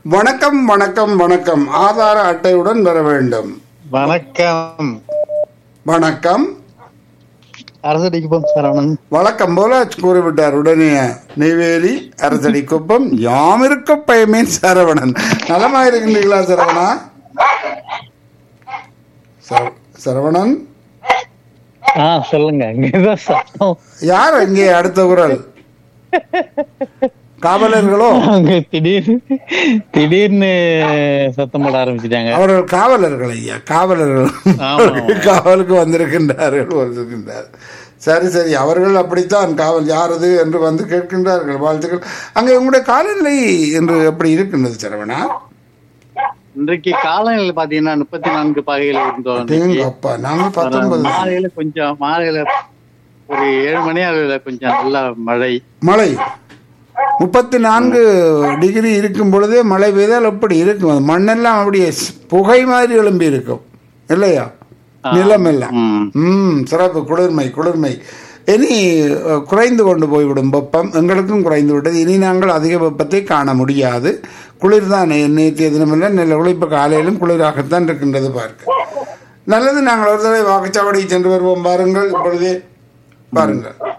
வணக்கம் வணக்கம் வணக்கம் ஆதார அட்டையுடன் வர வேண்டும் வணக்கம் வணக்கம் அரசடிக்கு போம் சரவணன் வழக்கம் போல கூறிவிட்டார் உடனே நெய்வேலி அரசடி குப்பம் யாமிருக்க பயமேன் சரவணன் நலமா இருக்கின்றீர்களா சரவணா சர- சரவணன் ஆ சொல்லுங்க இங்கதான் சத்தம் யார் இங்கே அடுத்த குரல் காவலர்களோ அங்க திடீர்னு திடீர்னு சத்தம் போட ஆரம்பிச்சிட்டாங்க அவர்கள் காவலர்கள் ஐயா காவலர்கள் ஆமா. காவலுக்கு வந்திருக்கின்றார்கள் வந்திருக்கின்றார் சரி சரி அவர்கள் அப்படித்தான் காவல் யாரது என்று வந்து கேட்கின்றார்கள் வாழ்த்துக்கள் அங்கே உங்களுடைய காலநிலை என்று எப்படி இருக்கின்றது சரவணா இன்றைக்கு காலநிலை பாத்தீங்கன்னா முப்பத்தி நான்கு பாகையில இருந்தோம் இன்னைக்கு. தேங்க அப்பா நாங்கள் பத்தொன்பது மாலையில கொஞ்சம் மாலையில ஒரு ஏழு மணி அளவுல கொஞ்சம் நல்ல மழை மழை முப்பத்தி நான்கு டிகிரி இருக்கும் பொழுதே மழை பெய்தால் எப்படி இருக்கும் அது மண்ணெல்லாம் அப்படியே ஸ்- புகை மாதிரி எழும்பி இருக்கும் இல்லையா நிலம் எல்லாம் ம். ம் சிறப்பு குளிர்மை குளிர்மை இனி அஹ், குறைந்து கொண்டு போய்விடும் வெப்பம் எங்களுக்கும் குறைந்து விட்டது இனி நாங்கள் அதிக வெப்பத்தை காண முடியாது குளிர் தான் நேற்றைய தினமில்லை நல்ல இப்போ காலையிலும் குளிராகத்தான் இருக்கின்றது பார்க்க நல்லது நாங்கள் ஒரு தடவை வாக்குச்சாவடி சென்று வருவோம் பாருங்கள் இப்பொழுதே பாருங்கள்